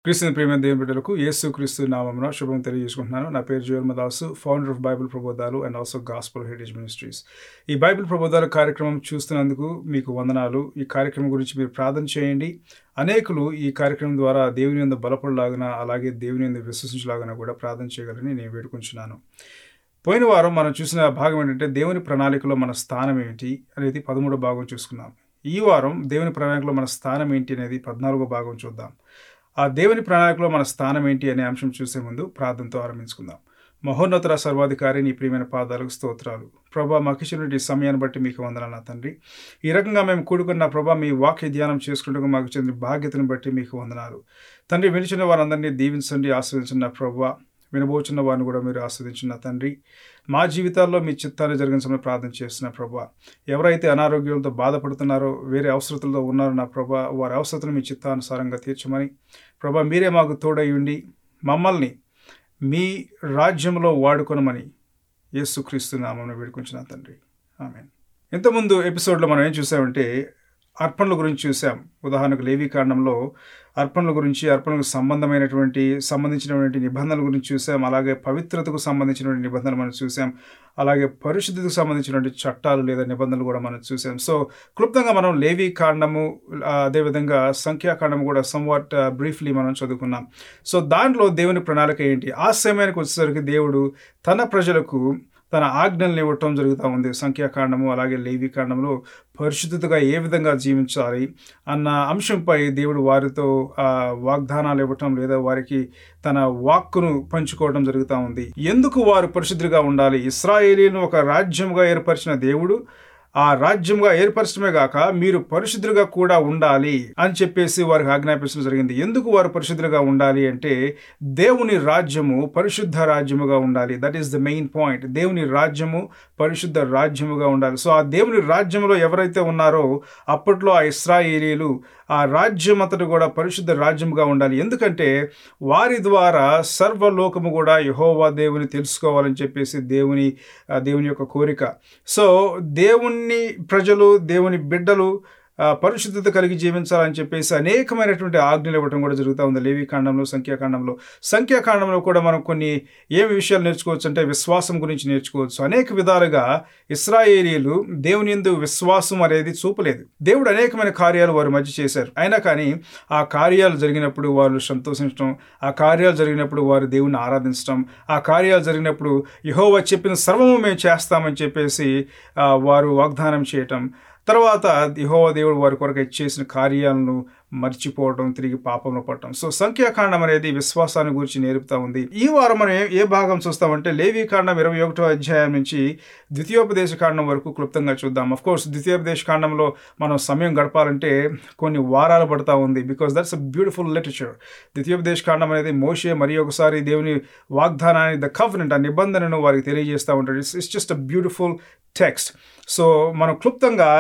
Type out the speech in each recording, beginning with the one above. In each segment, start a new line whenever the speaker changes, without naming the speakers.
క్రీస్తుని ప్రేమ దేవుని బిడ్డలకు యేసు క్రీస్తు నామమున శుభం తెలియజేసుకుంటున్నాను నా పేరు జోర్మదాసు ఫౌండర్ ఆఫ్ బైబిల్ ప్రబోధాలు and also gospel heritage ministries ఈ బైబిల్ ప్రబోధాల కార్యక్రమం చూస్తున్నందుకు మీకు వందనాలు ఈ కార్యక్రమం గురించి మీరు ప్రార్థన చేయండి అనేకులు ఈ కార్యక్రమం ద్వారా దేవుని యొక్క బలపడలాగిన అలాగే దేవుని యొక్క విశ్వసించలాగిన కూడా ప్రార్థన చేయగలని నేను వేడుకుంటున్నాను పోయిన వారం మనం చూసిన భాగం ఏంటంటే దేవుని ప్రణాళికలో మన స్థానం ఏంటి అనేది పదమూడో భాగం చూసుకున్నాం ఈ వారం దేవుని ప్రణాళికలో మన స్థానం ఏంటి అనేది పద్నాలుగో భాగం చూద్దాం ఆ దేవుని ప్రణాళికలో మన స్థానం ఏంటి అనే అంశం చూసే ముందు ప్రార్థనతో ఆరంభించుకుందాం మహోన్నతర సర్వాధికారి నీ ప్రియమైన పాదాలకు స్తోత్రాలు ప్రభా మాకు ఇచ్చినటువంటి ఈ సమయాన్ని బట్టి మీకు వందనాలు నా తండ్రి ఈ రకంగా మేము కూడుకున్న ప్రభా మీ వాక్య ధ్యానం చేసుకుంటూ మాకు చెందిన బాధ్యతను బట్టి మీకు వందనాలు తండ్రి వినిచిన వారందరినీ దీవించండి ఆస్వాదించిన ప్రభా వినబోచున్న వారిని కూడా మీరు ఆస్వాదించిన తండ్రి మా జీవితాల్లో మీ చిత్తాన్ని జరిగించమని ప్రార్థన చేస్తున్న ప్రభా ఎవరైతే అనారోగ్యాలతో బాధపడుతున్నారో వేరే అవసరతలతో ఉన్నారో నా ప్రభా వారి అవసరతను మీ చిత్తానుసారంగా తీర్చమని ప్రభా మీరే మాకు తోడై ఉండి మమ్మల్ని మీ రాజ్యంలో వాడుకొనమని యేసుక్రీస్తు నామను వేడుకుంటున్నా తండ్రి ఆమె ఇంతకుముందు ఎపిసోడ్లో మనం ఏం చూసామంటే అర్పణల గురించి చూసాం ఉదాహరణకు లేవి కాండంలో అర్పణల గురించి అర్పణలకు సంబంధమైనటువంటి సంబంధించినటువంటి నిబంధనల గురించి చూసాం అలాగే పవిత్రతకు సంబంధించినటువంటి నిబంధనలు మనం చూసాం అలాగే పరిశుద్ధికి సంబంధించినటువంటి చట్టాలు లేదా నిబంధనలు కూడా మనం చూసాం సో క్లుప్తంగా మనం లేవి కాండము అదేవిధంగా సంఖ్యాకాండము కూడా సంవాట్ బ్రీఫ్లీ మనం చదువుకున్నాం సో దాంట్లో దేవుని ప్రణాళిక ఏంటి ఆ సమయానికి వచ్చేసరికి దేవుడు తన ప్రజలకు తన ఆజ్ఞలను ఇవ్వటం జరుగుతూ ఉంది సంఖ్యాకాండము అలాగే లేవి కాండంలో పరిశుద్ధతగా ఏ విధంగా జీవించాలి అన్న అంశంపై దేవుడు వారితో వాగ్దానాలు ఇవ్వటం లేదా వారికి తన వాక్కును పంచుకోవడం జరుగుతూ ఉంది ఎందుకు వారు పరిశుద్ధులుగా ఉండాలి ఇస్రాయేలీను ఒక రాజ్యంగా ఏర్పరిచిన దేవుడు ఆ రాజ్యంగా ఏర్పరచడమే గాక మీరు పరిశుద్ధులుగా కూడా ఉండాలి అని చెప్పేసి వారికి ఆజ్ఞాపించడం జరిగింది ఎందుకు వారు పరిశుద్ధులుగా ఉండాలి అంటే దేవుని రాజ్యము పరిశుద్ధ రాజ్యముగా ఉండాలి that is the main point దేవుని రాజ్యము పరిశుద్ధ రాజ్యముగా ఉండాలి సో ఆ దేవుని రాజ్యంలో ఎవరైతే ఉన్నారో అప్పట్లో ఆ ఇస్రాయేలీలు ఆ రాజ్యం అతడు కూడా పరిశుద్ధ రాజ్యముగా ఉండాలి ఎందుకంటే వారి ద్వారా సర్వలోకము కూడా యహోవా దేవుని తెలుసుకోవాలని చెప్పేసి దేవుని దేవుని యొక్క కోరిక సో దేవుని ప్రజలు దేవుని బిడ్డలు పరిశుద్ధత కలిగి జీవించాలని చెప్పేసి అనేకమైనటువంటి ఆజ్ఞలు ఇవ్వడం కూడా జరుగుతూ ఉంది లేవి కాండంలో సంఖ్యాకాండంలో సంఖ్యాకాండంలో కూడా మనం కొన్ని ఏమి విషయాలు నేర్చుకోవచ్చు అంటే విశ్వాసం గురించి నేర్చుకోవచ్చు అనేక విధాలుగా ఇస్రాయేలీలు దేవుని ఎందు విశ్వాసం అనేది చూపలేదు దేవుడు అనేకమైన కార్యాలు వారి మధ్య చేశారు అయినా కానీ ఆ కార్యాలు జరిగినప్పుడు వారు సంతోషించడం ఆ కార్యాలు జరిగినప్పుడు వారు దేవుని ఆరాధించడం ఆ కార్యాలు జరిగినప్పుడు యహోవా చెప్పిన సర్వము మేము చేస్తామని చెప్పేసి వారు వాగ్దానం చేయటం తర్వాత యహోవ దేవుడు వారి కొరకు చేసిన కార్యాలను మర్చిపోవడం తిరిగి పాపంలో పడటం సో సంఖ్యాకాండం అనేది విశ్వాసాన్ని గురించి నేర్పుతా ఉంది ఈ వారం మనం ఏ భాగం చూస్తామంటే లేవీ కాండం ఇరవై ఒకటో అధ్యాయం నుంచి ద్వితీయోపదేశ కాండం వరకు క్లుప్తంగా చూద్దాం అఫ్ కోర్స్ ద్వితీయోపదేశ కాండంలో మనం సమయం గడపాలంటే కొన్ని వారాలు పడతా ఉంది because that's a beautiful literature ద్వితీయోపదేశ కాండం అనేది మోషే మరి ఒకసారి దేవుని వాగ్దానాన్ని ద కవనెంట్ ఆ నిబంధనను వారికి తెలియజేస్తూ ఉంటాడు it's it's just a beautiful text so మనం క్లుప్తంగా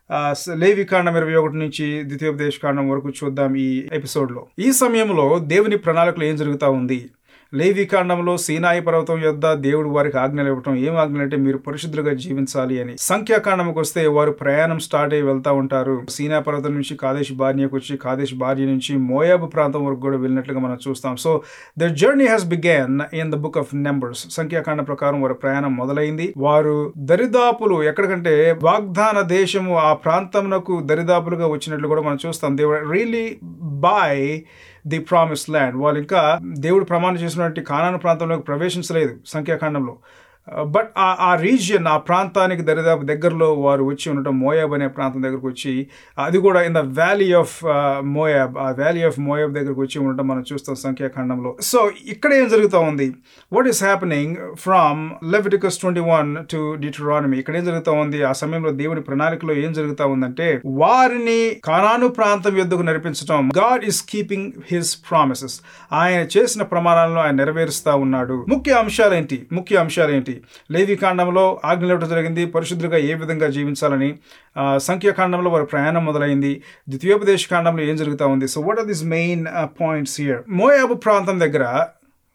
లేవి కాండం ఇరవై ఒకటి నుంచి ద్వితీయోపదేశ కాండం వరకు చూద్దాం ఈ ఎపిసోడ్లో ఈ సమయంలో దేవుని ప్రణాళికలు ఏం జరుగుతూ ఉంది లేవి కాండంలో సీనాయి పర్వతం యొద్ద దేవుడు వారికి ఆజ్ఞలు ఇవ్వటం ఏం ఆజ్ఞలు అంటే మీరు పరిశుద్ధులుగా జీవించాలి అని సంఖ్యాకాండంకి వస్తే వారు ప్రయాణం స్టార్ట్ అయ్యి వెళ్తా ఉంటారు సీనా పర్వతం నుంచి కాదేశ్ బార్నియాకు వచ్చి కాదేశ్ బార్య నుంచి మోయాబు ప్రాంతం వరకు కూడా వెళ్ళినట్లుగా మనం చూస్తాం so the journey has begun in the book of Numbers సంఖ్యాకాండ ప్రకారం వారి ప్రయాణం మొదలైంది వారు దరిదాపులు ఎక్కడికంటే వాగ్దాన దేశము ఆ ప్రాంతంకు దరిదాపులుగా వచ్చినట్లు కూడా మనం చూస్తాం they really by the promise land వాళ్ళు ఇంకా దేవుడు ప్రమాణం చేసినటువంటి కానాను ప్రాంతంలోకి ప్రవేశించలేదు సంఖ్యాకాండంలో బట్ ఆ ఆ రీజియన్ ఆ ప్రాంతానికి దరిదాపు దగ్గరలో వారు వచ్చి ఉండటం మోయాబ్ అనే ప్రాంతం దగ్గరకు వచ్చి అది కూడా in the valley of Moab ఆ వ్యాలీ ఆఫ్ మోయాబ్ దగ్గరకు వచ్చి ఉండటం మనం చూస్తాం సంఖ్యాఖండంలో సో ఇక్కడ ఏం జరుగుతూ ఉంది what is happening from Leviticus twenty one to Deuteronomy ఇక్కడ ఏం జరుగుతూ ఉంది ఆ సమయంలో దేవుని ప్రణాళికలో ఏం జరుగుతూ ఉందంటే వారిని కానాను ప్రాంతం యుద్ధకు నడిపించడం God is keeping his promises ఆయన చేసిన ప్రమాణాలను ఆయన నెరవేరుస్తా ఉన్నాడు ముఖ్య అంశాలు ఏంటి ముఖ్య అంశాలు ఏంటి లేవి కాండంలో ఆజ్ఞలు ఇవ్వడం జరిగింది పరిశుద్ధులుగా ఏ విధంగా జీవించాలని సంఖ్యాకాండంలో వారి ప్రయాణం మొదలైంది ద్వితీయోపదేశ కాండంలో ఏం జరుగుతూ ఉంది so what are this main points here మోయాబు ప్రాంతం దగ్గర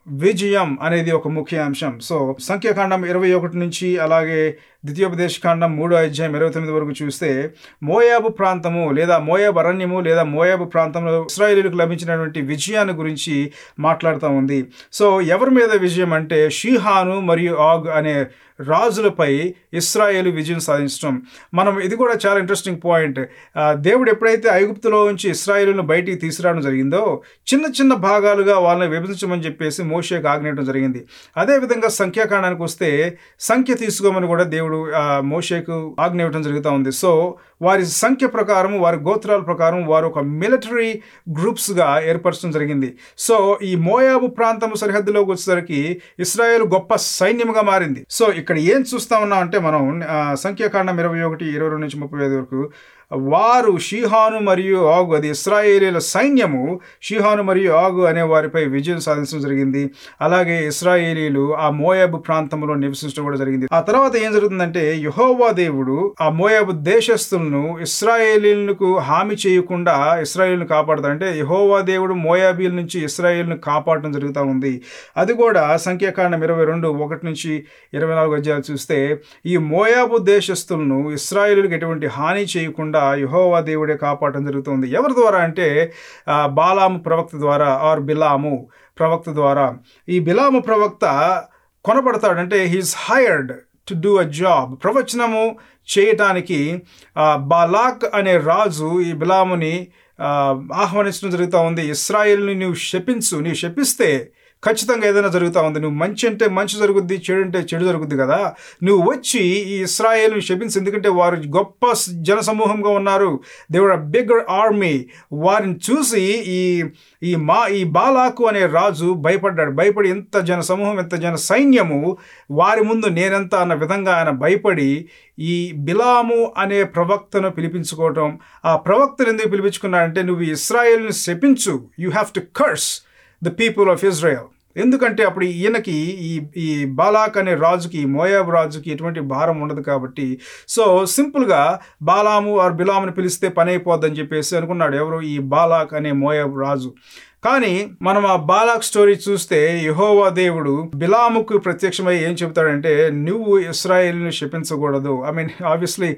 విజయం అనేది ఒక ముఖ్య అంశం సో సంఖ్యాకాండం ఇరవై ఒకటి నుంచి అలాగే ద్వితీయోపదేశ కాండం మూడో అధ్యాయం ఇరవై తొమ్మిది వరకు చూస్తే మోయాబు ప్రాంతము లేదా మోయాబు అరణ్యము లేదా మోయాబు ప్రాంతంలో ఇస్రాయేలీలకు లభించినటువంటి విజయాన్ని గురించి మాట్లాడుతూ ఉంది సో ఎవరి మీద విజయం అంటే షీహాను మరియు ఆగ్ అనే రాజులపై ఇస్రాయేల్ విజయం సాధించడం మనం ఇది కూడా చాలా ఇంట్రెస్టింగ్ పాయింట్ ఆ, దేవుడు ఎప్పుడైతే ఐగుప్తులో ఉంచి ఇస్రాయేలును బయటికి తీసుకురావడం జరిగిందో చిన్న చిన్న భాగాలుగా వాళ్ళని విభజించమని చెప్పేసి మోషేకు ఆజ్ఞేయడం జరిగింది అదేవిధంగా సంఖ్యాకాండానికి వస్తే సంఖ్య తీసుకోమని కూడా దేవుడు ఆ, మోషేకు ఆజ్ఞ ఇవ్వడం జరుగుతూ ఉంది సో వారి సంఖ్య ప్రకారం వారి గోత్రాల ప్రకారం వారు ఒక మిలిటరీ గ్రూప్స్గా ఏర్పరచడం జరిగింది సో ఈ మోయాబు ప్రాంతం సరిహద్దులోకి వచ్చేసరికి ఇస్రాయేల్ గొప్ప సైన్యంగా మారింది సో ఇక్కడ ఏం చూస్తా ఉన్నాం అంటే మనం ఆ, సంఖ్యాకాండం ఇరవై ఒకటి ఇరవై రెండు నుంచి ముప్పై ఐదు వరకు వారు షీహాను మరియు ఆగు అది ఇస్రాయేలీల సైన్యము షీహాను మరియు ఆగు అనే వారిపై విజయం సాధించడం జరిగింది అలాగే ఇస్రాయేలీలు ఆ మోయాబు ప్రాంతంలో నివసించడం కూడా జరిగింది ఆ తర్వాత ఏం జరుగుతుందంటే యహోవా దేవుడు ఆ మోయాబు దేశస్తులను ఇస్రాయేలీలకు హామీ చేయకుండా ఇస్రాయేల్ను కాపాడతాడు అంటే యహోవా దేవుడు మోయాబీల నుంచి ఇస్రాయేల్ను కాపాడటం జరుగుతూ ఉంది అది కూడా సంఖ్యాకాండం ఇరవై రెండు ఒకటి నుంచి ఇరవై నాలుగు అధ్యాయాలు చూస్తే ఈ మోయాబు దేశస్తులను ఇస్రాయేలులకు ఎటువంటి హాని చేయకుండా యహోవా దేవుడే కాపాడటం జరుగుతుంది ఎవరి ద్వారా అంటే ఆ, బాలాము ప్రవక్త ద్వారా ఆర్ బిలాము ప్రవక్త ద్వారా ఈ బిలాము ప్రవక్త కొనబడతాడు అంటే he's hired to do a job ప్రవచనము చేయటానికి ఆ, బాలాక్ అనే రాజు ఈ బిలాముని ఆ, ఆహ్వానించడం జరుగుతూ ఉంది ఇస్రాయేల్ని నువ్వు శపించు నీవు శపిస్తే ఖచ్చితంగా ఏదైనా జరుగుతూ ఉంది నువ్వు మంచి అంటే మంచి జరుగుద్ది చెడు అంటే చెడు జరుగుద్ది కదా నువ్వు వచ్చి ఈ ఇస్రాయేల్ని శపించు ఎందుకంటే వారు గొప్ప జనసమూహంగా ఉన్నారు దేవుడు బిగ్గర్ ఆర్మీ వారిని చూసి ఈ ఈ మా ఈ బాలాకు అనే రాజు భయపడ్డాడు భయపడి ఎంత జన సమూహం ఎంత జన సైన్యము వారి ముందు నేనెంత అన్న విధంగా ఆయన భయపడి ఈ బిలాము అనే ప్రవక్తను పిలిపించుకోవటం ఆ ప్రవక్తను ఎందుకు పిలిపించుకున్నాడంటే నువ్వు ఇస్రాయేల్ని శపించు you have to curse the people of Israel ఎందుకంటే అప్పుడు ఈయనకి ఈ ఈ బాలాక్ అనే రాజుకి ఈ మోయాబ్ రాజుకి ఎటువంటి భారం ఉండదు కాబట్టి సో సింపుల్గా బాలాము ఆర్ బిలాముని పిలిస్తే పని అయిపోద్దని చెప్పేసి అనుకున్నాడు ఎవరు ఈ బాలాక్ అనే మోయాబ్ రాజు కానీ మనం ఆ బాలాక్ స్టోరీ చూస్తే యహోవా దేవుడు బిలాముకు ప్రత్యక్షమై ఏం చెప్తాడంటే నువ్వు ఇస్రాయేల్ని శపించకూడదు ఐ మీన్ ఆబ్వియస్లీ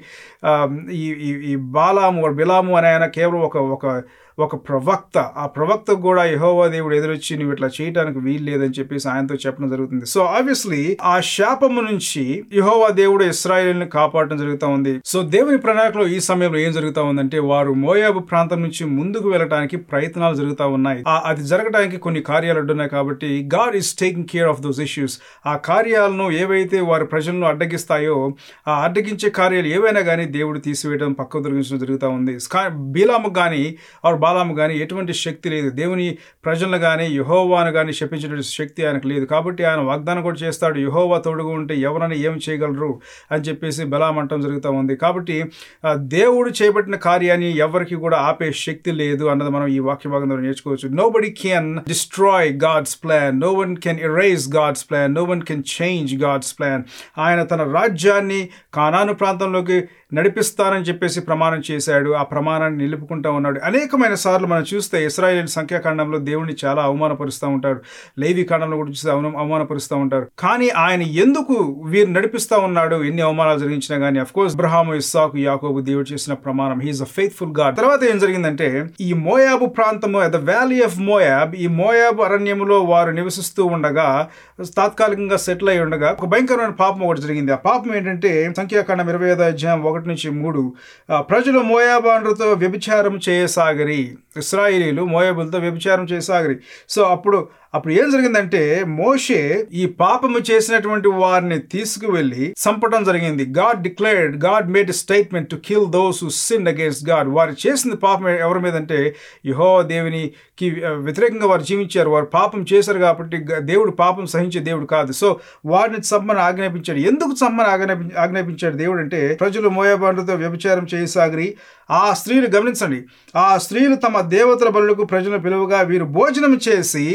ఈ ఈ ఈ బాలాము or బిలాము అనే ఆయన కేవలం ఒక ఒక ఒక ప్రవక్త ఆ ప్రవక్తకు కూడా యహోవా దేవుడు ఎదురొచ్చి నువ్వు ఇట్లా చేయడానికి వీలు లేదని చెప్పేసి ఆయనతో చెప్పడం జరుగుతుంది సో ఆబ్వియస్లీ ఆ శాపము నుంచి యహోవా దేవుడు ఇస్రాయేల్ని కాపాడటం జరుగుతూ ఉంది సో దేవుని ప్రణాళికలో ఈ సమయంలో ఏం జరుగుతూ ఉందంటే వారు మోయాబు ప్రాంతం నుంచి ముందుకు వెళ్ళడానికి ప్రయత్నాలు జరుగుతూ ఉన్నాయి ఆ- అది జరగడానికి కొన్ని కార్యాలు అడ్డున్నాయి కాబట్టి God is taking care of those issues ఆ కార్యాలను ఏవైతే వారి ప్రజలను అడ్డగిస్తాయో ఆ అడ్డగించే కార్యాలు ఏవైనా కానీ దేవుడు తీసివేయడం పక్కకు తొలగించడం జరుగుతూ ఉంది స్కా- బీలాము కానీ ఆర్ బాలాము కానీ ఎటువంటి శక్తి లేదు దేవుని ప్రజలను కానీ యహోవాను కానీ శపించిన శక్తి ఆయనకు లేదు కాబట్టి ఆయన వాగ్దానం కూడా చేస్తాడు యహోవా తోడుగా ఉంటే ఎవరైనా ఏం చేయగలరు అని చెప్పేసి బలాం అంటం జరుగుతూ ఉంది కాబట్టి ఆ, దేవుడు చేపట్టిన కార్యాన్ని ఎవరికి కూడా ఆపే శక్తి లేదు అన్నది మనం ఈ వాక్య భాగం ద్వారా నేర్చుకోవచ్చు nobody can destroy God's plan no one can erase God's plan no one can change God's plan ఆయన తన రాజ్యాన్ని కానాను ప్రాంతంలోకి నడిపిస్తానని చెప్పేసి ప్రమాణం చేశాడు ఆ ప్రమాణాన్ని నిలుపుకుంటా ఉన్నాడు అనేకమైన సార్లు మనం చూస్తే ఇస్రాయేల్ సంఖ్యాకాండంలో దేవుడిని చాలా అవమానపరుస్తూ ఉంటారు లేవి కాండంలో కూడా చూస్తే అవమాన అవమానపరుస్తూ ఉంటారు కానీ ఆయన ఎందుకు వీరు నడిపిస్తా ఉన్నాడు ఎన్ని అవమానాలు జరిగించినా కానీ అఫ్ కోర్స్ అబ్రహాము ఇస్సాకు యాకోబు దేవుడు చేసిన ప్రమాణం హీఈస్ అ ఫెయిత్ఫుల్ గాడ్ తర్వాత ఏం జరిగిందంటే ఈ మోయాబు ప్రాంతము ద వ్యాలీ ఆఫ్ మోయాబ్ ఈ మోయాబు అరణ్యములో వారు నివసిస్తూ ఉండగా తాత్కాలికంగా సెటిల్ అయి ఉండగా ఒక భయంకరమైన పాపం ఒకటి జరిగింది ఆ పాపం ఏంటంటే సంఖ్యాకాండం ఇరవై ఐదో అధ్యాయం ఒకటి నుంచి మూడు ఆ, ప్రజలు మోయాబాండ్రతో వ్యభిచారం చేయసాగరి ఇస్రాయిలీలు మోయాబులతో వ్యభిచారం చేయసాగరి సో అప్పుడు అప్పుడు ఏం జరిగిందంటే మోషే ఈ పాపము చేసినటువంటి వారిని తీసుకువెళ్ళి చంపడం జరిగింది God declared God made statement to kill those who sin against God వారు చేసిన పాపం ఎవరి మీద అంటే యహో దేవునికి ఆ, వ్యతిరేకంగా వారు జీవించారు వారు పాపం చేశారు కాబట్టి గ- దేవుడు పాపం సహించే దేవుడు కాదు సో వారిని చమ్మని ఆజ్ఞాపించాడు ఎందుకు చమ్మని ఆజ్ఞాపి ఆజ్ఞాపించాడు దేవుడు అంటే ప్రజలు మోయబాండ్లతో వ్యభిచారం చేయసాగిరి ఆ స్త్రీలు గమనించండి ఆ స్త్రీలు తమ దేవతల బలులకు ప్రజలను పిలువగా వీరు భోజనం చేసి వెళ్ళటం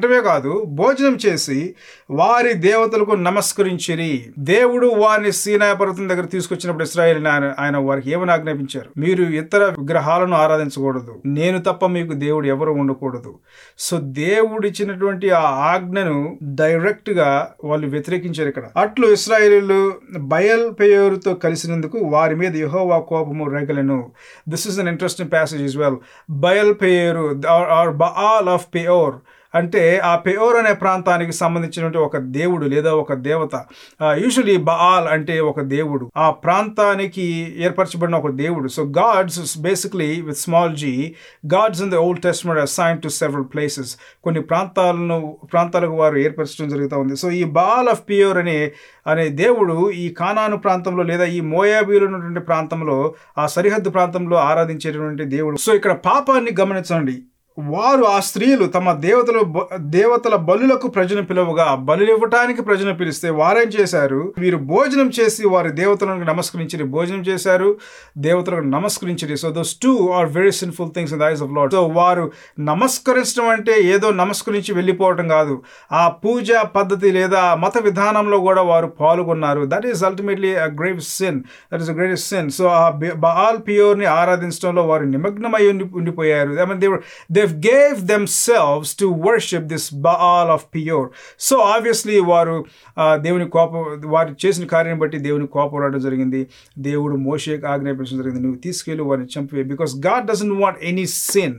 తినటమే కాదు భోజనం చేసి వారి దేవతలకు నమస్కరించిరి దేవుడు వారిని సీనాయ పర్వతం దగ్గర తీసుకొచ్చినప్పుడు ఇస్రాయేల్ ఆయన ఆయన వారికి ఏమని ఆజ్ఞాపించారు మీరు ఇతర విగ్రహాలను ఆరాధించకూడదు నేను తప్ప మీకు దేవుడు ఎవరు ఉండకూడదు సో దేవుడు ఇచ్చినటువంటి ఆ ఆజ్ఞను డైరెక్ట్ గా వాళ్ళు వ్యతిరేకించారు ఇక్కడ అట్లు ఇస్రాయేలీలు బయల్ పేరుతో కలిసినందుకు వారి మీద యహోవా కోపము రెగలను this is an interesting passage is well బయల్ పేరు ఆర్ బాల్ ఆఫ్ పేయోర్ అంటే ఆ పెయోర్ అనే ప్రాంతానికి సంబంధించినటువంటి ఒక దేవుడు లేదా ఒక దేవత యూజువలీ బాల్ అంటే ఒక దేవుడు ఆ ప్రాంతానికి ఏర్పరచబడిన ఒక దేవుడు so gods basically with small G gods in the Old Testament assign to several places కొన్ని ప్రాంతాలను ప్రాంతాలకు వారు ఏర్పరచడం జరుగుతూ ఉంది సో ఈ బాల్ ఆఫ్ పియోర్ అనే అనే దేవుడు ఈ కానాను ప్రాంతంలో లేదా ఈ మోయాబీలు ఉన్నటువంటి ప్రాంతంలో ఆ సరిహద్దు ప్రాంతంలో ఆరాధించేటటువంటి దేవుడు సో ఇక్కడ పాపాన్ని గమనించండి వారు ఆ స్త్రీలు తమ దేవతలు దేవతల బలులకు ప్రజను పిలువగా బలు ఇవ్వటానికి ప్రజను పిలిస్తే వారేం చేశారు వీరు భోజనం చేసి వారి దేవతలకు నమస్కరించి భోజనం చేశారు దేవతలకు నమస్కరించారు so those two are very sinful things in the eyes of Lord so వారు నమస్కరించడం అంటే ఏదో నమస్కరించి వెళ్ళిపోవటం కాదు ఆ పూజ పద్ధతి లేదా మత విధానంలో కూడా వారు పాల్గొన్నారు that is ultimately a grave sin that is a great sin so ఆ బాల్ పియోర్ని ఆరాధించడంలో వారు నిమగ్నమై ఉండి ఉండిపోయారు I mean they they gave themselves to worship this Baal of Peor so obviously వారు దేవుని కోప వారు చేసిన కార్యం బట్టి దేవుని కోపం రావడం జరిగింది దేవుడు మోషేకి ఆజ్ఞాపించడం జరిగింది నువ్వు తీసుకెళ్ళి వారిని చంపివే because God doesn't want any sin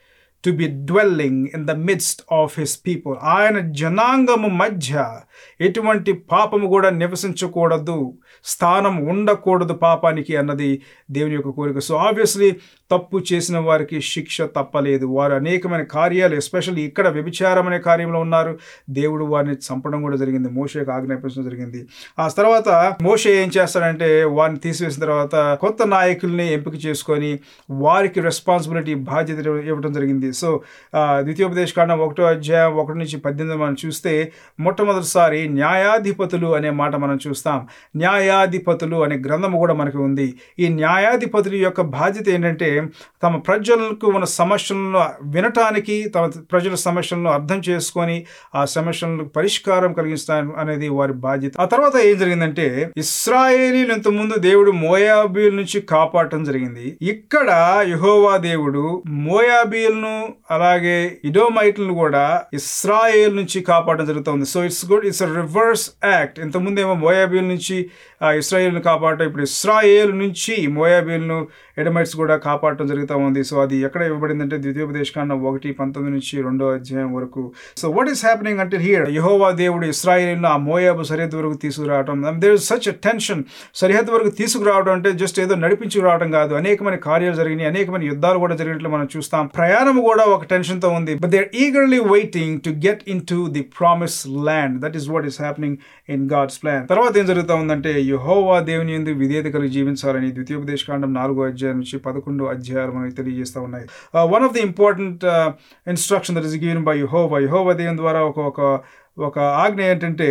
to be dwelling in the midst of his people ఆయన జనాంగము మధ్య ఎటువంటి పాపము కూడా నివసించకూడదు స్థానం ఉండకూడదు పాపానికి అన్నది దేవుని యొక్క కోరిక సో ఆబ్వియస్లీ తప్పు చేసిన వారికి శిక్ష తప్పలేదు వారు అనేకమైన కార్యాలు ఎస్పెషల్లీ ఇక్కడ వ్యభిచారం అనే కార్యంలో ఉన్నారు దేవుడు వారిని చంపడం కూడా జరిగింది మోషేకి ఆజ్ఞాపించడం జరిగింది ఆ తర్వాత మోషే ఏం చేస్తాడంటే వారిని తీసివేసిన తర్వాత కొత్త నాయకుల్ని ఎంపిక చేసుకొని వారికి రెస్పాన్సిబిలిటీ బాధ్యత ఇవ్వడం జరిగింది సో ద్వితీయోపదేశ కాండం ఒకటో అధ్యాయం ఒకటి నుంచి పద్దెనిమిది మనం చూస్తే మొట్టమొదటిసారి న్యాయాధిపతులు అనే మాట మనం చూస్తాం న్యాయాధిపతులు అనే గ్రంథము కూడా మనకి ఉంది ఈ న్యాయాధిపతుల యొక్క బాధ్యత ఏంటంటే తమ ప్రజలకు ఉన్న సమస్యలను వినటానికి తమ ప్రజల సమస్యలను అర్థం చేసుకొని ఆ సమస్యలను పరిష్కారం కలిగిస్తాను అనేది వారి బాధ్యత ఆ తర్వాత ఏం జరిగిందంటే ఇస్రాయేలీలు ఇంతకుముందు దేవుడు మోయాబీల నుంచి కాపాడటం జరిగింది ఇక్కడ యహోవా దేవుడు మోయాబీలను అలాగే ఇడోమైట్లను కూడా ఇస్రాయేల్ నుంచి కాపాడడం జరుగుతుంది so it's good it's reverse act ఇంతకుముందు ఏమో మోయాబీల నుంచి ఇస్రాయేల్ను కాపాడటం ఇప్పుడు ఇస్రాయేల్ నుంచి మోయాబీలను ఎడమైట్స్ కూడా కాపాడటం జరుగుతూ ఉంది సో అది ఎక్కడ ఇవ్వబడిందంటే ద్వితీయోపదేశకాండం ఒకటి పంతొమ్మిది నుంచి రెండో అధ్యాయం వరకు సో వాట్ ఈస్ హ్యాపెనింగ్ అంటే హియర్ యహోవా దేవుడు ఇస్రాయేల్ను ఆ మోయాబు సరిహద్దు వరకు తీసుకురావడం దేర్ ఇస్ సచ్ టెన్షన్ సరిహద్దు వరకు తీసుకురావడం అంటే జస్ట్ ఏదో నడిపించుకురావడం కాదు అనేకమైన కార్యాలు జరిగినాయి అనేకమైన యుద్ధాలు కూడా జరిగినట్లు మనం చూస్తాం ప్రయాణం కూడా ఒక టెన్షన్ తో ఉంది but they eagerly waiting to get into the promise land that is what is happening in God's plan తర్వాత ఏం జరుగుతూ ఉందంటే యహోవా దేవుని ఎందుకు విధేయత కలిగి జీవించాలని ద్వితీయోపదేశకాండం నాలుగో అధ్యాయం నుంచి పదకొండు అధ్యాయాలు మనకి తెలియజేస్తూ ఉన్నాయి one of the important instruction that is given by యహోవా యహోవా దేవుని ద్వారా ఒక ఒక ఒక ఆజ్ఞ ఏంటంటే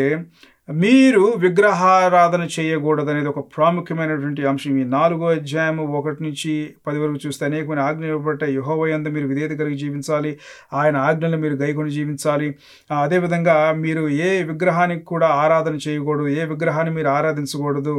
మీరు విగ్రహారాధన చేయకూడదు అనేది ఒక ప్రాముఖ్యమైనటువంటి అంశం ఈ నాలుగో అధ్యాయం ఒకటి నుంచి పది వరకు చూస్తే అనేకమైన ఆజ్ఞ ఇవ్వబట్టే యహోవయందు మీరు విధేయత కలిగి జీవించాలి ఆయన ఆజ్ఞలు మీరు గైకొని జీవించాలి అదేవిధంగా మీరు ఏ విగ్రహానికి కూడా ఆరాధన చేయకూడదు ఏ విగ్రహాన్ని మీరు ఆరాధించకూడదు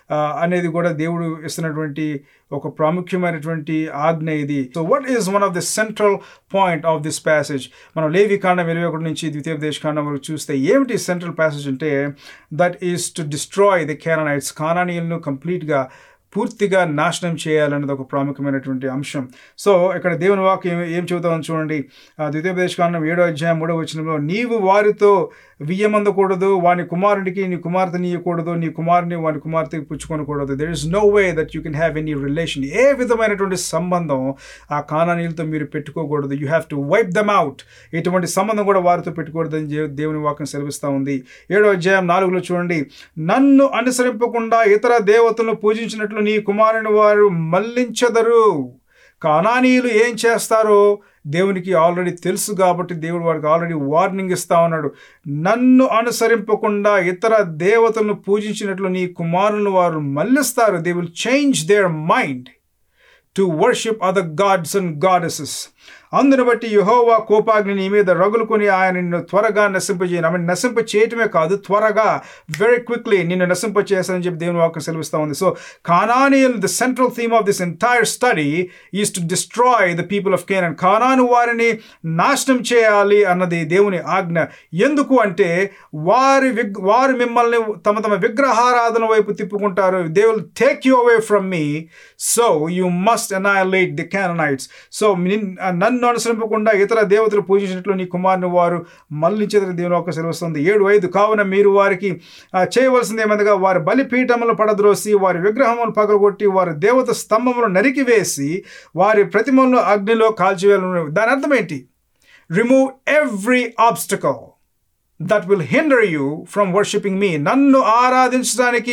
అనేది కూడా దేవుడు ఇస్తున్నటువంటి ఒక ప్రాముఖ్యమైనటువంటి ఆజ్ఞ ఇది so what is one of the central point of this passage మనం లేవి కాండం ఇరవై ఒకటి నుంచి ద్వితీయోపదేశ కాండం వరకు చూస్తే ఏమిటి సెంట్రల్ ప్యాసేజ్ అంటే that is to destroy the Canaanites కానానీయులను కంప్లీట్గా పూర్తిగా నాశనం చేయాలన్నది ఒక ప్రాముఖ్యమైనటువంటి అంశం సో ఇక్కడ దేవుని వాక్యం ఏం చెబుతామని చూడండి ద్వితీయోపదేశ కాండం ఏడో అధ్యాయం మూడో వచనంలో నీవు వారితో వియ్యమందకూడదు వాని కుమారుడికి నీ కుమార్తె నీయకూడదు నీ కుమారుని వాని కుమార్తెకి పుచ్చుకొనకూడదు there is no way that you can have any relation ఏ విధమైనటువంటి సంబంధం ఆ కానానీలతో మీరు పెట్టుకోకూడదు you have to wipe them out ఎటువంటి సంబంధం కూడా వారితో పెట్టుకూడదని దేవుని వాక్యం సెలవిస్తూ ఉంది ఏడో అధ్యాయం నాలుగులో చూడండి నన్ను అనుసరింపకుండా ఇతర దేవతలను పూజించినట్లు నీ కుమారుని వారు మళ్లించదరు కానానీయులు ఏం చేస్తారో దేవునికి ఆల్రెడీ తెలుసు కాబట్టి దేవుడు వారికి ఆల్రెడీ వార్నింగ్ ఇస్తా ఉన్నాడు నన్ను అనుసరింపకుండా ఇతర దేవతలను పూజించినట్లు నీ కుమారులను వారు మళ్ళిస్తారు they will change their mind to worship other gods and goddesses అందును బట్టి యహోవా కోపాగ్ని నీ మీద రగులుకొని ఆయన నిన్ను త్వరగా నశింపజేయను ఆమె నశింప చేయటమే కాదు త్వరగా వెరీ క్విక్లీ నిన్ను నశింప చేస్తానని చెప్పి దేవుని వాక్యం సెలవిస్తూ ఉంది సో కానానియల్ the central theme of this entire study is to destroy the people of Canaan కానాను వారిని నాశనం చేయాలి అన్నది దేవుని ఆజ్ఞ ఎందుకు అంటే వారి విగ్ వారు మిమ్మల్ని తమ తమ విగ్రహారాధన వైపు తిప్పుకుంటారు they will take you away from me so you must annihilate the Canaanites so నన్ను అనుసరింపకుండా ఇతర దేవతలు పూజించినట్లు నీ కుమారుని వారు మళ్ళించేదని దేవుని ఒక సెలవుస్తుంది ఏడు ఐదు కావున మీరు వారికి ఆ, చేయవలసింది ఏమనగా వారి బలిపీఠములు పడద్రోసి వారి విగ్రహములు పగలగొట్టి వారి దేవత స్తంభములు నరికివేసి వారి ప్రతిమలను అగ్నిలో కాల్చివేయాలను దాని అర్థం ఏంటి remove every obstacle that will hinder you from worshipping me నన్ను ఆరాధించడానికి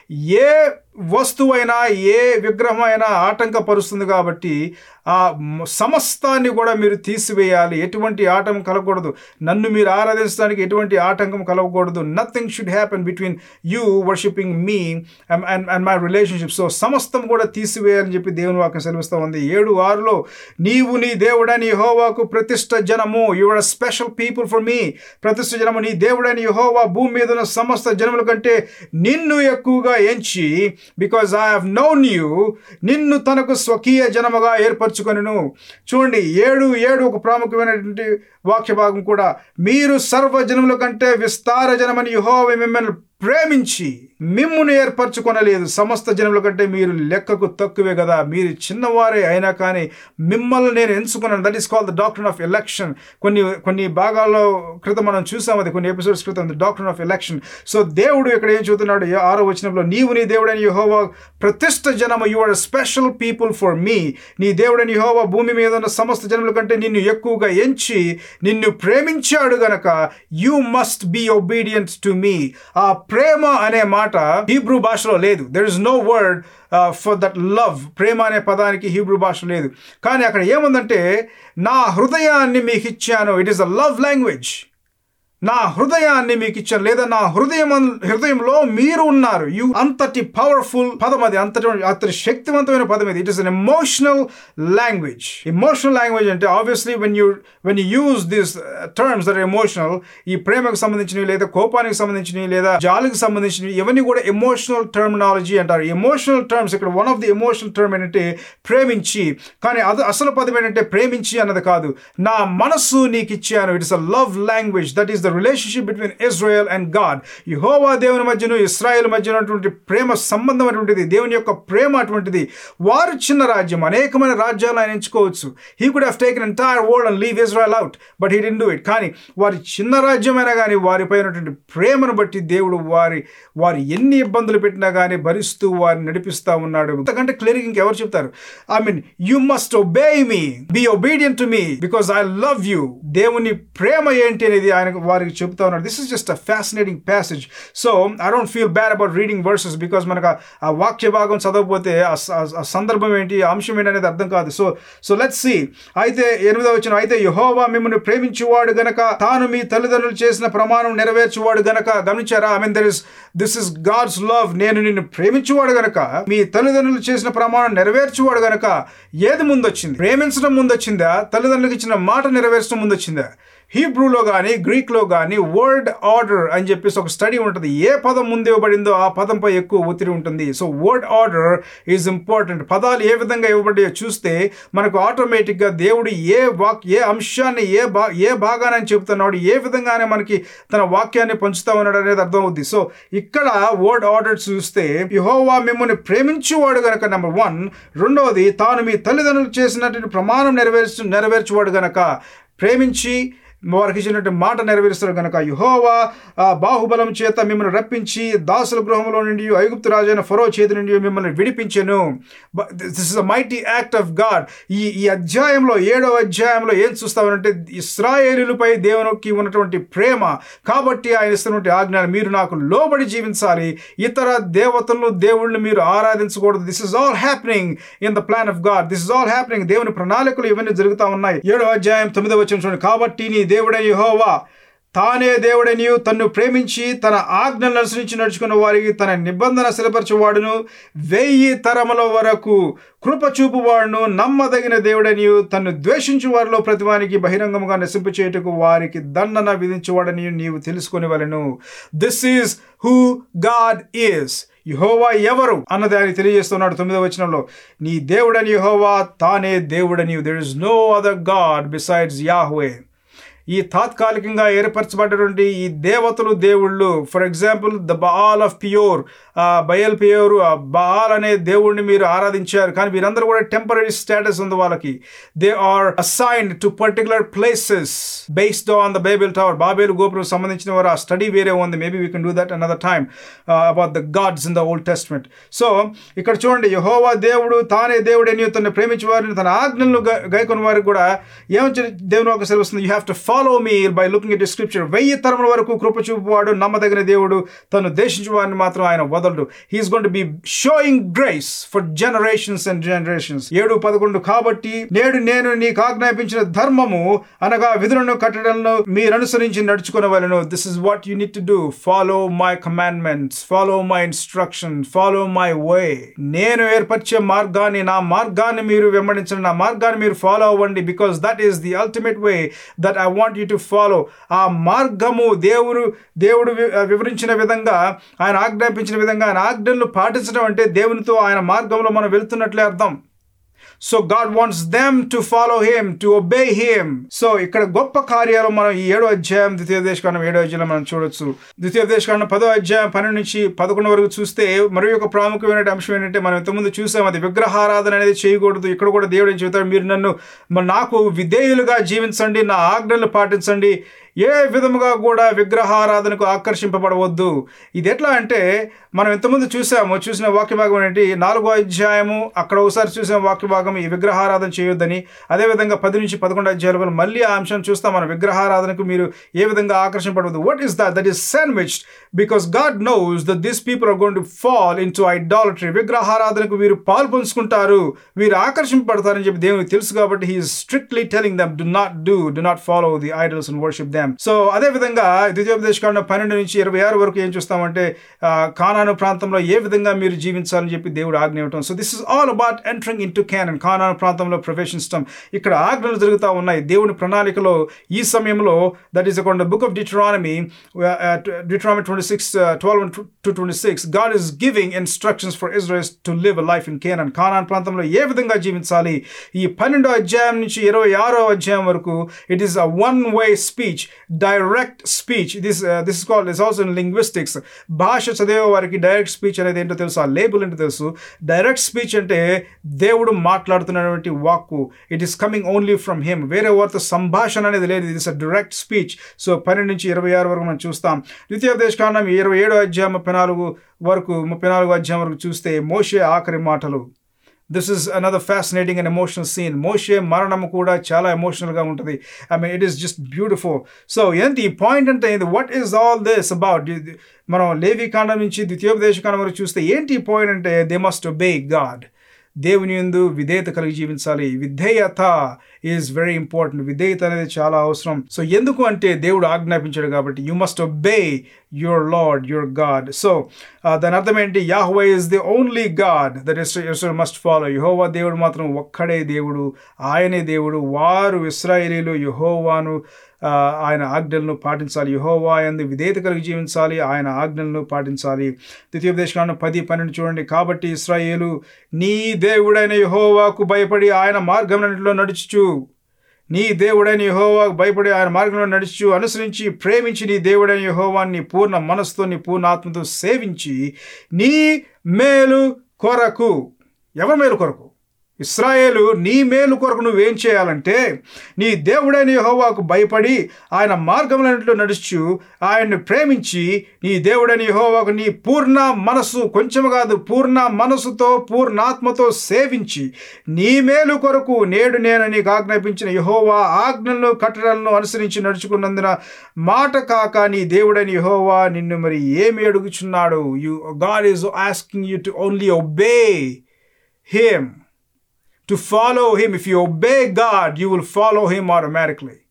ఏ వస్తువైనా ఏ విగ్రహమైనా ఆటంకపరుస్తుంది కాబట్టి ఆ మ- సమస్తాన్ని కూడా మీరు తీసివేయాలి ఎటువంటి ఆటంకం కలగకూడదు నన్ను మీరు ఆరాధించడానికి ఎటువంటి ఆటంకం కలగకూడదు nothing should happen between you worshipping me and and my relationship so సమస్తం కూడా తీసివేయాలని చెప్పి దేవుని వాక్యం సెలవిస్తూ ఉంది ఏడు ఆరులో నీవు నీ దేవుడని యహోవాకు ప్రతిష్ట జనము your special people for me ప్రతిష్ట జనము నీ దేవుడని యహోవా భూమి మీద ఉన్న సమస్త జనముల కంటే నిన్ను ఎక్కువగా ఎంచి because I have known you నిన్ను తనకు స్వకీయ జనముగా ఏర్పరచుకొనును చూడండి ఏడు ఏడు ఒక ప్రాముఖ్యమైనటువంటి వాక్య భాగం కూడా మీరు సర్వ జనముల కంటే విస్తార జనమని యెహోవా మిమ్మల్ని ప్రేమించి మిమ్మును ఏర్పరచుకొనలేదు సమస్త జనముల కంటే మీరు లెక్కకు తక్కువే కదా మీరు చిన్నవారే అయినా కానీ మిమ్మల్ని నేను ఎంచుకున్నాను that is call the doctor of election కొన్ని కొన్ని భాగాల్లో క్రితం మనం చూసాం అది కొన్ని ఎపిసోడ్స్ క్రితం the doctor of election so దేవుడు ఇక్కడ ఏం చూస్తున్నాడు ఏ ఆరో వచనంలో నీవు నీ దేవుడని యహోవా ప్రతిష్ట జనము you are special people for me నీ దేవుడని యహోవా భూమి మీద ఉన్న సమస్త జనముల కంటే నిన్ను ఎక్కువగా ఎంచి నిన్ను ప్రేమించాడు గనక you must be obedient to me ఆ ప్రేమ అనే మాట హీబ్రూ భాషలో లేదు there is no word for that love ప్రేమ అనే పదానికి హీబ్రూ భాష లేదు కానీ అక్కడ ఏముందంటే నా హృదయాన్ని మీకు ఇచ్చాను it is a love language నా హృదయాన్ని మీకు ఇచ్చాను లేదా నా హృదయం హృదయంలో మీరు ఉన్నారు యు అంతటి పవర్ఫుల్ పదం అది అంతటి అంతటి శక్తివంతమైన పదం ఇది it is an emotional language emotional language అంటే obviously when you when you use this terms that emotional ఈ ప్రేమకు సంబంధించినవి లేదా కోపానికి సంబంధించినవి లేదా జాలికి సంబంధించినవి ఇవన్నీ కూడా ఎమోషనల్ టర్మినాలజీ అంటారు ఎమోషనల్ టర్మ్స్ ఇక్కడ one of the emotional term ఏంటంటే ప్రేమించి కానీ అది అసలు పదం ఏంటంటే ప్రేమించి అన్నది కాదు నా మనస్సు నీకు ఇచ్చాను it is a love language that is the relationship between Israel and God Jehovah దేవుని మధ్యను ఇస్రాయేల్ మధ్య ఉన్నటువంటి ప్రేమ సంబంధం అటువంటిది దేవుని యొక్క ప్రేమ అటువంటిది వారు చిన్న రాజ్యం అనేకమైన రాజ్యాలు ఆయన ఎంచుకోవచ్చు he could have taken entire world and leave Israel out but he did do it కానీ వారి చిన్న రాజ్యమైనా కానీ వారిపై ఉన్నటువంటి ప్రేమను బట్టి దేవుడు వారి వారు ఎన్ని ఇబ్బందులు పెట్టినా కానీ భరిస్తూ వారిని నడిపిస్తూ ఉన్నాడు అంతకంటే క్లియర్గా ఇంకెవరు చెప్తారు I mean you must obey me be obedient to me because I love you దేవుని ప్రేమ ఏంటి అనేది ఆయన వారికి చెప్తా ఉన్నాడు this is just a fascinating passage so I don't feel bad about reading verses because మనకు ఆ- ఆ వాక్య భాగం చదవకపోతే ఆ స- ఆ సందర్భం ఏంటి ఆ అంశం ఏంటి అనేది అర్థం కాదు సో సో లెట్స్ సి అయితే ఎనిమిదో వచ్చిన అయితే యహోవా మిమ్మల్ని ప్రేమించువాడు గనక తాను మీ తల్లిదండ్రులు చేసిన ప్రమాణం నెరవేర్చువాడు గనక గమనించారా I mean there is this is God's love నేను నిన్ను ప్రేమించువాడు గనక మీ తల్లిదండ్రులు చేసిన ప్రమాణం నెరవేర్చువాడు గనక ఏది ముందొచ్చింది ప్రేమించడం ముందొచ్చిందా తల్లిదండ్రులకు ఇచ్చిన మాట నెరవేర్చడం ముందొచ్చిందా హీబ్రూలో కానీ గ్రీక్లో కానీ వర్డ్ ఆర్డర్ అని చెప్పేసి ఒక స్టడీ ఉంటుంది ఏ పదం ముందు ఇవ్వబడిందో ఆ పదంపై ఎక్కువ ఒత్తిడి ఉంటుంది so word order is important పదాలు ఏ విధంగా ఇవ్వబడ్డాయో చూస్తే మనకు ఆటోమేటిక్గా దేవుడు ఏ వాక్ ఏ అంశాన్ని ఏ భా ఏ భాగాన్ని చెబుతున్నాడు ఏ విధంగానే మనకి తన వాక్యాన్ని పంచుతా ఉన్నాడు అనేది అర్థం అవుద్ది సో ఇక్కడ వర్డ్ ఆర్డర్ చూస్తే యహోవా మిమ్మల్ని ప్రేమించువాడు గనక నెంబర్ వన్ రెండవది తాను మీ తల్లిదండ్రులు చేసినటువంటి ప్రమాణం నెరవేర్చు నెరవేర్చువాడు గనక ప్రేమించి వారికి ఇచ్చినటువంటి మాట నెరవేరుస్తారు కనుక యుహోవా ఆ బాహుబలం చేత మిమ్మల్ని రప్పించి దాసుల గృహంలో నుండి ఐగుప్తు రాజైన ఫరో చేతి నుండి మిమ్మల్ని విడిపించెను this is a mighty act of God ఈ ఈ అధ్యాయంలో ఏడవ అధ్యాయంలో ఏం చూస్తామంటే ఇస్రాయేలులపై దేవునికి ఉన్నటువంటి ప్రేమ కాబట్టి ఆయన ఇస్తున్నటువంటి ఆజ్ఞలు మీరు నాకు లోబడి జీవించాలి ఇతర దేవతలను దేవుళ్ళని మీరు ఆరాధించకూడదు this is all happening in the plan of God this is all happening దేవుని ప్రణాళికలు ఇవన్నీ జరుగుతూ ఉన్నాయి ఏడవ అధ్యాయం తొమ్మిదవ వచ్చిన చూడండి కాబట్టి నీ దేవుడైన యెహోవా తానే దేవుడనియు తన్ను ప్రేమించి తన ఆజ్ఞలను అనుసరించి నడుచుకున్న వారికి తన నిబంధన స్థిరపరచువాడును వెయ్యి తరముల వరకు కృప చూపువాడును నమ్మదగిన దేవుడనియు తన్ను ద్వేషించు వారిలో ప్రతివానికి బహిరంగముగా నశింపు చేయుటకు వారికి దండన విధించువాడని నీవు తెలుసుకుని వలెను this is who God is Jehovah ఎవరు అన్నది ఆయన తెలియజేస్తున్నాడు తొమ్మిదవ వచనంలో నీ దేవుడని యహోవా తానే దేవుడని there is no other God besides Yahweh ఈ తాత్కాలికంగా ఏర్పరచబడినటువంటి ఈ దేవతలు దేవుళ్ళు for example the Baal of Peor Baal Peor Baal అనే దేవుడిని మీరు ఆరాధించారు కానీ వీరందరూ కూడా టెంపరీ స్టేటస్ ఉంది వాళ్ళకి they are assigned to particular places based on the Babel tower Babel గోపురం సంబంధించిన వారు ఆ స్టడీ వేరే ఉంది maybe we can do that another time about the gods in the Old Testament so ఇక్కడ చూడండి యహోవా దేవుడు తానే దేవుడని తను ప్రేమించే వారిని తన ఆజ్ఞలను గైకొని వారికి కూడా ఏమని దేవుని ఒక సెలవుస్తుంది you have to follow me by looking at scripture వెయ్యి తరముల వరకు కృప చూపువాడు నమ్మదగిన దేవుడు తను దేశించు వారిని మాత్రం ఆయన వదలడు he is gonna be showing grace for generations and generations ఏడు పదకొండు కాబట్టి నేడు నేను నీకు ఆజ్ఞాపించిన ధర్మము అనగా విధులను కట్టడలను మీరు అనుసరించి నడుచుకునవలను this is what you need to do follow my commandments follow my instruction follow my way నేను ఏర్పరిచే మార్గాన్ని నా మార్గాన్ని మీరు వెంబడించండి నా మార్గాన్ని మీరు ఫాలో అవ్వండి because that is the ultimate way that I want you to follow ఆ మార్గము దేవుడు దేవుడు వివరించిన విధంగా ఆయన ఆజ్ఞాపించిన విధంగా ఆయన ఆజ్ఞలను పాటించడం అంటే దేవునితో ఆయన మార్గంలో మనం వెళ్తున్నట్లే అర్థం so God wants them to follow him to obey him so ఇక్కడ గొప్ప కార్యాలు మనం ఈ ఏడో అధ్యాయం ద్వితీయ దేశకాండం ఏడో అధ్యాయంలో మనం చూడొచ్చు ద్వితీయ దేశకాండం పదో అధ్యాయం పన్నెండు నుంచి పదకొండు వరకు చూస్తే మరి ఒక ప్రాముఖ్యమైన అంశం ఏంటంటే మనం ఇంతకుముందు చూసాం అది విగ్రహారాధన అనేది చేయకూడదు ఇక్కడ కూడా దేవుడు ఏం చెబుతాడు మీరు నన్ను నాకు విధేయులుగా జీవించండి నా ఆజ్ఞలు పాటించండి ఏ విధముగా కూడా విగ్రహారాధనకు ఆకర్షింపబడవద్దు ఇది ఎట్లా అంటే మనం ఇంతకుముందు చూసాము చూసిన వాక్య భాగం ఏంటి నాలుగో అధ్యాయము అక్కడ ఒకసారి చూసిన వాక్య భాగం ఈ విగ్రహారాధన చేయొద్దని అదేవిధంగా పది నుంచి పదకొండు అధ్యాయులు మళ్ళీ ఆ అంశం చూస్తాం మనం విగ్రహారాధనకు మీరు ఏ విధంగా ఆకర్షింపబడవద్దు what is that that is sandwich because God knows that this people are gonna fall into idolatry విగ్రహారాధనకు వీరు పాలు పంచుకుంటారు వీరు ఆకర్షింపబడతారని చెప్పి దేవునికి తెలుసు కాబట్టి he strictly telling them do not do do not follow the idols and worship them so అదే విధంగా ద్వితీయోపదేశకాండం పన్నెండు నుంచి ఇరవై ఆరు వరకు ఏం చూస్తామంటే కానాను ప్రాంతంలో ఏ విధంగా మీరు జీవించాలని చెప్పి దేవుడు ఆజ్ఞ ఇవ్వటం so this is all about entering into Canaan Canaan ప్రాంతంలో ప్రవేశించడం ఇక్కడ ఆజ్ఞలు జరుగుతూ ఉన్నాయి దేవుని ప్రణాళికలో ఈ సమయంలో that is account book of Deuteronomy Deuteronomy twenty six twelve to twenty six God is giving instructions for Israels to live life in Canaan Canaan ప్రాంతంలో ఏ విధంగా జీవించాలి ఈ పన్నెండో అధ్యాయం నుంచి ఇరవై ఆరో అధ్యాయం వరకు it is a one way speech direct speech this this is called is also in linguistics భాష చదివే వారికి డైరెక్ట్ స్పీచ్ అనేది ఏంటో తెలుసు ఆ లేబుల్ ఏంటో తెలుసు డైరెక్ట్ స్పీచ్ అంటే దేవుడు మాట్లాడుతున్నటువంటి వాక్కు it is coming only from him వేరే వారితో సంభాషణ అనేది లేదు ఇది is a direct speech so పన్నెండు నుంచి ఇరవై ఆరు వరకు మనం చూస్తాం ద్వితీయోపదేశ కాండం ఇరవై ఏడో అధ్యాయం ముప్పై నాలుగు వరకు ముప్పై నాలుగు అధ్యాయం వరకు చూస్తే మోషే ఆఖరి మాటలు this is another fascinating and emotional scene Moses మరణం కూడా చాలా ఎమోషనల్గా ఉంటుంది I mean it is just beautiful so ఏంటి ఈ పాయింట్ అంటే ఏంది what is all this about మనం లేవి కాండం నుంచి ద్వితీయోపదేశ కాండం వరకు చూస్తే ఏంటి ఈ పాయింట్ అంటే దే మస్ట్ ఒబే గాడ్ దేవుని ఎందు విధేయత కలిగి జీవించాలి విధేయత ఈజ్ వెరీ ఇంపార్టెంట్ విధేయత అనేది చాలా అవసరం సో ఎందుకు అంటే దేవుడు ఆజ్ఞాపించాడు కాబట్టి you must obey your lord your God so దాని అర్థం ఏంటి Yahweh is the only God that is must follow Jehovah దేవుడు మాత్రం ఒక్కడే దేవుడు ఆయనే దేవుడు వారు ఇస్రాయేలీలు యహోవాను ఆయన ఆజ్ఞలను పాటించాలి యహోవా ఎందు విధేయత కలిగి జీవించాలి ఆయన ఆజ్ఞలను పాటించాలి ద్వితీయోపదేశకాండం పది పన్నెండు చూడండి కాబట్టి ఇస్రాయేలు నీ దేవుడైన యహోవాకు భయపడి ఆయన మార్గంలో నడుచుచు నీ దేవుడైన యహోవాకు భయపడి ఆయన మార్గంలో నడుచు అనుసరించి ప్రేమించి నీ దేవుడైన యహోవాన్ని పూర్ణ మనసుతో నీ పూర్ణ ఆత్మతో సేవించి నీ మేలు కొరకు ఎవరి మేలు కొరకు ఇస్రాయేలు నీ మేలు కొరకు నువ్వేం చేయాలంటే నీ దేవుడైన యహోవాకు భయపడి ఆయన మార్గములన్నింటిలో నడుచు ఆయన్ని ప్రేమించి నీ దేవుడైన యహోవాకు నీ పూర్ణ మనసు కొంచెం కాదు పూర్ణ మనసుతో పూర్ణాత్మతో సేవించి నీ మేలు కొరకు నేడు నేను నీకు ఆజ్ఞాపించిన యహోవా ఆజ్ఞలను కట్టడాలను అనుసరించి నడుచుకున్నందున మాట కాక నీ దేవుడైన యహోవా నిన్ను మరి ఏమి అడుగుచున్నాడు you God is asking you to only obey him to follow him. If you obey God, you will follow him automatically.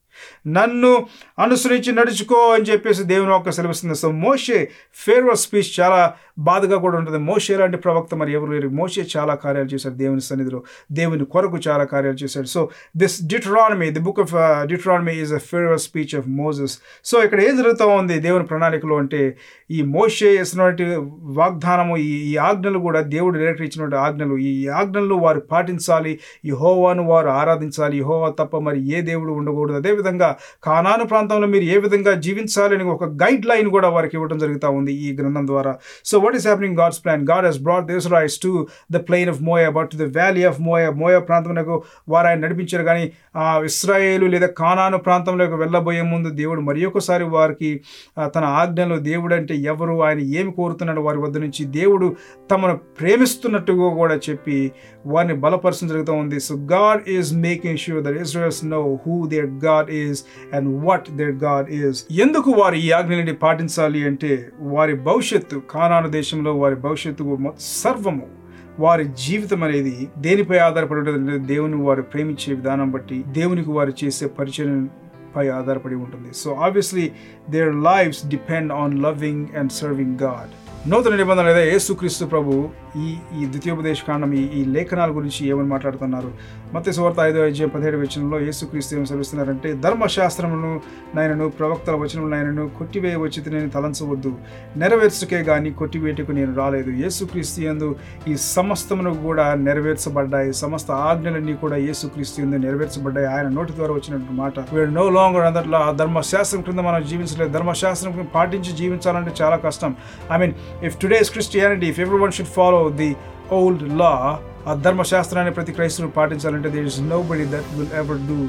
నన్ను అనుసరించి నడుచుకో అని చెప్పేసి దేవుని ఒక సెలవిస్తుంది సో మోషే ఫేర్వల్ స్పీచ్ చాలా బాధగా కూడా ఉంటుంది మోషే లాంటి ప్రవక్త మరి ఎవరు లేరు మోషే చాలా కార్యాలు చేశాడు దేవుని సన్నిధిలో దేవుని కొరకు చాలా కార్యాలు చేశాడు so this Deuteronomy the book of Deuteronomy is a farewell speech of Moses so ఇక్కడ ఏం జరుగుతూ ఉంది దేవుని ప్రణాళికలో అంటే ఈ మోషే ఇచ్చినటువంటి వాగ్దానము ఈ ఈ ఆజ్ఞలు కూడా దేవుడు డైరెక్ట్ ఇచ్చినటువంటి ఆజ్ఞలు ఈ ఆజ్ఞలు వారు పాటించాలి ఈ హోవాను వారు ఆరాధించాలి ఈ హోవా తప్ప మరి ఏ దేవుడు ఉండకూడదు అదేవిధంగా కానాను ప్రాంతంలో మీరు ఏ విధంగా జీవించాలి అని ఒక గైడ్ లైన్ కూడా వారికి ఇవ్వడం జరుగుతూ ఉంది ఈ గ్రంథం ద్వారా so what is happening God's plan God he's brought this race to the plain of Moab but to the valley of Moab Moab ప్రాంతంలో వారు ఆయన నడిపించారు కానీ ఆ ఇస్రాయేలు లేదా కానాను ప్రాంతంలోకి వెళ్ళబోయే ముందు దేవుడు మరి ఒకసారి వారికి ఆ, తన ఆజ్ఞలు దేవుడు అంటే ఎవరు ఆయన ఏమి కోరుతున్నాడు వారి వద్ద నుంచి దేవుడు తమను ప్రేమిస్తున్నట్టుగా కూడా చెప్పి వారిని బలపరచడం జరుగుతూ ఉంది so God is making sure that Israels know who their God is and what their God is ఎందుకు వారు ఈ ఆజ్ఞలని పాటించాలి అంటే వారి భవిష్యత్తు కానాను దేశంలో వారి భవిష్యత్తు మొ- సర్వము వారి జీవితం అనేది దేనిపై ఆధారపడి ఉంటుంది దేవుని వారు ప్రేమించే విధానం బట్టి దేవునికి వారు చేసే పరిచయం పై ఆధారపడి ఉంటుంది so obviously their lives depend on loving and serving God నూతన నిబంధన లేదా యేసుక్రీస్తు ప్రభు ఈ ఈ ద్వితీయోపదేశ కాండం ఈ ఈ లేఖనాల గురించి ఏమని మాట్లాడుతున్నారు మత సువార్త ఐదో అధ్యాయం పదిహేడు వచనంలో యేసుక్రీస్తు ఏమి సెలవిస్తున్నారంటే ధర్మశాస్త్రమును నాయనను ప్రవక్తల వచనములు నాయనను కొట్టివేయవచ్చితే నేను తలంచవద్దు నెరవేర్చుకే గాని కొట్టివేయటకు నేను రాలేదు యేసుక్రీస్తు యందు ఈ సమస్తమును కూడా నెరవేర్చబడ్డాయి సమస్త ఆజ్ఞలన్నీ కూడా యేసుక్రీస్తు యందు నెరవేర్చబడ్డాయి ఆయన నోటి ద్వారా వచ్చినటువంటి మాట వీడు నో లాంగర్ అందట్లో ఆ ధర్మశాస్త్రం క్రింద మనం జీవించలేదు ధర్మశాస్త్రం క్రింద పాటించి జీవించాలంటే చాలా కష్టం I mean if today's Christianity if everyone should follow the old law ఆ ధర్మశాస్త్రాన్ని ప్రతి క్రైస్తవుడు పాటించాలంటే there is nobody that will ever do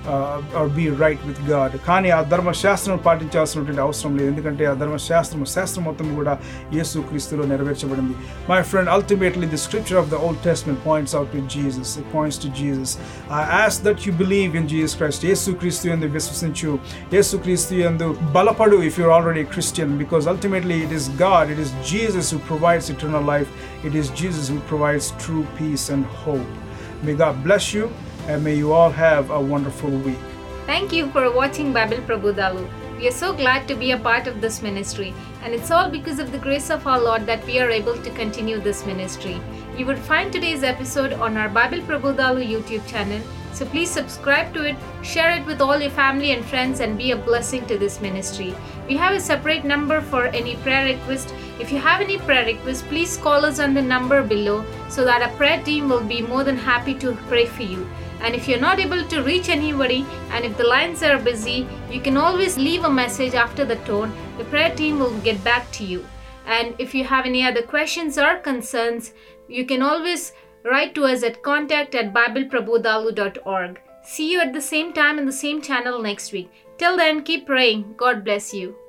or be right with God కానీ ఆ ధర్మశాస్త్రం పాటించాల్సినటువంటి అవసరం లేదు ఎందుకంటే ఆ ధర్మశాస్త్రం శాస్త్రం మొత్తం కూడా యేసు క్రీస్తులో నెరవేర్చబడింది my friend ultimately the scripture of the Old Testament points out to Jesus it points to Jesus I ask that you believe in Jesus Christ Jesus Christ ఎందు విశ్వసించు యేసు క్రీస్తు ఎందు బలపడు if you're already Christian because ultimately it is God it is Jesus who provides eternal life it is Jesus who provides true peace and hope may God bless you and may you all have a wonderful week.
Thank you for watching Bible Prabhudalu. We are so glad to be a part of this ministry, and it's all because of the grace of our Lord that we are able to continue this ministry. You would find today's episode on our Bible Prabhudalu YouTube channel, so please subscribe to it, share it with all your family and friends, and be a blessing to this ministry. We have a separate number for any prayer request. If you have any prayer request, please call us on the number below so that our prayer team will be more than happy to pray for you. And if you're not able to reach anybody and if the lines are busy, you can always leave a message after the tone. The prayer team will get back to you. And if you have any other questions or concerns, you can always write to us at contact at bibleprabodhalu.org. See you at the same time in the same channel next week. Till then, keep praying. God bless you.